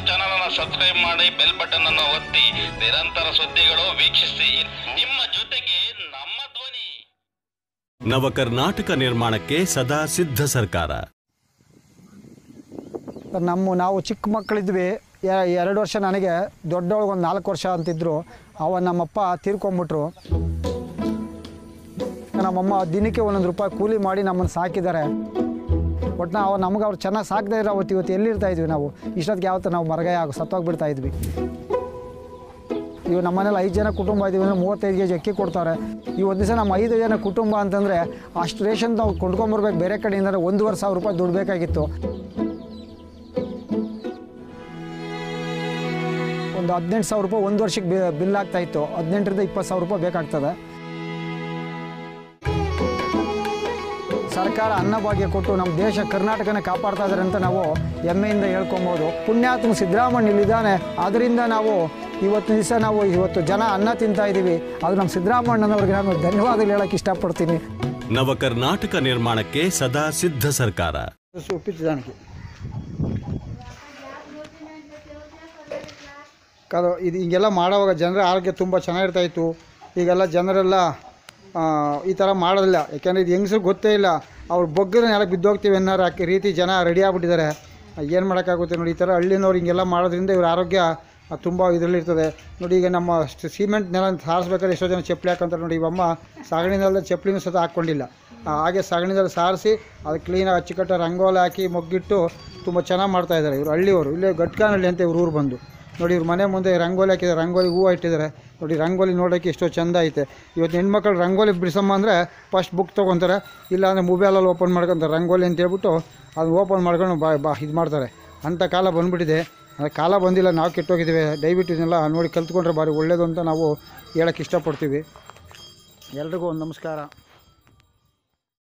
channel ಅನ್ನು subscribe ಮಾಡಿ bell button ಅನ್ನು ಒತ್ತಿ ನಿರಂತರ ಸುದ್ದಿಗಳು ವೀಕ್ಷಿಸಿ ನಿಮ್ಮ ಜೊತೆಗೆ ನಮ್ಮ ಧ್ವನಿ ನವಕರ್ನಾಟಕ ನಿರ್ಮಾಣಕ್ಕೆ ಸದಾ ಸಿದ್ಧ ಸರ್ಕಾರ ನಮ್ಮ ನಾವು ಚಿಕ್ಕ ಮಕ್ಕಳಿದ್ವಿ ಎ- ಎರಡು ವರ್ಷ ನನಗೆ ದೊಡ್ಡವಳಿಗೆ ಒಂದು ನಾಲ್ಕು ವರ್ಷ ಅಂತಿದ್ರು ಅವ ನಮ್ಮಪ್ಪ ತೀರ್ಕೊಂಬಿಟ್ರು ನಮ್ಮಮ್ಮ ದಿನಕ್ಕೆ ಒಂದೊಂದು ರೂಪಾಯಿ ಕೂಲಿ ಮಾಡಿ ನಮ್ಮನ್ನು ಸಾಕಿದ್ದಾರೆ ಒಟ್ಟು ಅವ ನಮ್ಗೆ ಅವ್ರು ಚೆನ್ನಾಗಿ ಸಾಕದೇ ಇರೋ ಅವತ್ತು ಇವತ್ತು ಎಲ್ಲಿರ್ತಾ ಇದ್ವಿ ನಾವು ಇಷ್ಟೊತ್ತಿಗೆ ಯಾವತ್ತು ನಾವು ಮರಗಾಯ ಆಗ ಸತ್ತೋಗ್ಬಿಡ್ತಾ ಇದ್ವಿ ಇವು ನಮ್ಮನೇಲಿ ಐದು ಜನ ಕುಟುಂಬ ಇದೀವಿ ಅಂದರೆ ಮೂವತ್ತೈದು ಕೆ ಜಿ ಅಕ್ಕಿ ಕೊಡ್ತಾರೆ ಈ ಒಂದು ದಿವಸ ನಮ್ಮ ಐದು ಜನ ಕುಟುಂಬ ಅಂತಂದರೆ ಅಷ್ಟು ರೇಷನ್ ನಾವು ಕೊಂಡ್ಕೊಂಬರ್ಬೇಕು ಬೇರೆ ಕಡೆಯಿಂದ ಒಂದೂವರೆ ಸಾವಿರ ರೂಪಾಯಿ ದುಡ್ಡು ಬೇಕಾಗಿತ್ತು ಒಂದು ಹದಿನೆಂಟು ಸಾವಿರ ರೂಪಾಯಿ ಒಂದು ವರ್ಷಕ್ಕೆ ಬಿ- ಬಿಲ್ ಆಗ್ತಾ ಇತ್ತು ಹದಿನೆಂಟರಿಂದ ಇಪ್ಪತ್ತು ಸಾವಿರ ರೂಪಾಯಿ ಬೇಕಾಗ್ತದೆ ಸರ್ಕಾರ ಅನ್ನಭಾಗ್ಯ ಕೊಟ್ಟು ನಮ್ಮ ದೇಶ ಕರ್ನಾಟಕನ ಕಾಪಾಡ್ತಾ ಇದ್ದಾರೆ ಅಂತ ನಾವು ಹೆಮ್ಮೆಯಿಂದ ಹೇಳ್ಕೊಬೋದು ಪುಣ್ಯಾತ್ಮ ಸಿದ್ದರಾಮಯ್ಯ ಇಲ್ಲಿದ್ದಾನೆ ಅದರಿಂದ ನಾವು ಇವತ್ತು ದಿವಸ ನಾವು ಇವತ್ತು ಜನ ಅನ್ನ ತಿಂತಾ ಇದ್ದೀವಿ ಅದು ನಮ್ಮ ಸಿದ್ದರಾಮಣ್ಣನವ್ರಿಗೆ ನಾನು ಧನ್ಯವಾದಗಳು ಹೇಳಕ್ಕೆ ಇಷ್ಟಪಡ್ತೀನಿ ನವಕರ್ನಾಟಕ ನಿರ್ಮಾಣಕ್ಕೆ ಸದಾ ಸಿದ್ಧ ಸರ್ಕಾರ ಉಪ್ಪಿಟ್ಟು ಜಾಣಕಿ ಕಾದು ಇದು ಹಿಂಗೆಲ್ಲ ಮಾಡೋವಾಗ ಜನರ ಆರೋಗ್ಯ ತುಂಬ ಚೆನ್ನಾಗಿರ್ತಾ ಇತ್ತು ಈಗೆಲ್ಲ ಜನರೆಲ್ಲ ಆ, ಈ ಥರ ಮಾಡೋದಿಲ್ಲ ಯಾಕೆಂದರೆ ಇದು ಹೆಂಗಸ್ರಿಗೆ ಗೊತ್ತೇ ಇಲ್ಲ ಅವ್ರು ಬಗ್ಗದ ನೆಲಕ್ಕೆ ಬಿದ್ದೋಗ್ತೀವಿ ಅನ್ನೋ ರಾಕ್- ರೀತಿ ಜನ ರೆಡಿ ಆಗ್ಬಿಟ್ಟಿದ್ದಾರೆ ಏನು ಮಾಡೋಕ್ಕಾಗುತ್ತೆ ನೋಡಿ ಈ ಥರ ಹಳ್ಳಿನವ್ರು ಹಿಂಗೆಲ್ಲ ಮಾಡೋದ್ರಿಂದ ಇವ್ರ ಆರೋಗ್ಯ ತುಂಬ ಇದರಲ್ಲಿರ್ತದೆ ನೋಡಿ ಈಗ ನಮ್ಮ ಸ್ಟ್- ಸಿಮೆಂಟ್ ನೆಲ ಸಾರಿಸ್ಬೇಕಾದ್ರೆ ಎಷ್ಟೋ ಜನ ಚಪ್ಪಲಿ ಹಾಕೊಂತಾರೆ ನೋಡಿ ಇವಮ್ಮ ಸಗಣಿ ನೆಲದ ಚಪ್ಪಲಿನೂ ಸಹ ಹಾಕ್ಕೊಂಡಿಲ್ಲ ಆ, ಹಾಗೆ ಸಗಣಿದಲ್ಲಿ ಸಾರಿಸಿ ಅದು ಕ್ಲೀನಾಗಿ ಅಚ್ಚುಕಟ್ಟ ರಂಗೋಲಿ ಹಾಕಿ ಮೊಗ್ಗಿಟ್ಟು ತುಂಬ ಚೆನ್ನಾಗಿ ಮಾಡ್ತಾ ಇದ್ದಾರೆ ಇವರು ಹಳ್ಳಿಯವರು ಇಲ್ಲೇ ಗಟ್ಕಾನಹಳ್ಳಿ ಅಂತ ಇವ್ರ ಊರು ಬಂದು ನೋಡಿ ಇವ್ರ ಮನೆ ಮುಂದೆ ರಂಗೋಲಿ ಹಾಕಿದ್ದಾರೆ ರಂಗೋಲಿ ಹೂವು ಇಟ್ಟಿದ್ದಾರೆ ನೋಡಿ ರಂಗೋಲಿ ನೋಡೋಕ್ಕೆ ಎಷ್ಟೋ ಚಂದ ಐತೆ ಇವತ್ತು ಹೆಣ್ಮಕ್ಳು ರಂಗೋಲಿ ಬಿಡಿಸಮ್ಮ ಅಂದರೆ ಫಸ್ಟ್ ಬುಕ್ ತೊಗೊತಾರೆ ಇಲ್ಲಾಂದರೆ ಮೊಬೈಲಲ್ಲಿ ಓಪನ್ ಮಾಡ್ಕೊತಾರೆ ರಂಗೋಲಿ ಅಂತ ಹೇಳ್ಬಿಟ್ಟು ಅದು ಓಪನ್ ಮಾಡ್ಕೊಂಡು ಬಾ ಬಾ ಇದು ಮಾಡ್ತಾರೆ ಅಂಥ ಕಾಲ ಬಂದುಬಿಟ್ಟಿದೆ ಅದು ಕಾಲ ಬಂದಿಲ್ಲ ನಾವು ಕೆಟ್ಟೋಗಿದ್ದೀವಿ ದಯವಿಟ್ಟು ಇದನ್ನೆಲ್ಲ ನೋಡಿ ಕಲ್ತ್ಕೊಂಡ್ರೆ ಭಾರಿ ಒಳ್ಳೆಯದು ಅಂತ ನಾವು ಹೇಳೋಕ್ಕೆ ಇಷ್ಟಪಡ್ತೀವಿ ಎಲ್ರಿಗೂ ಒಂದು ನಮಸ್ಕಾರ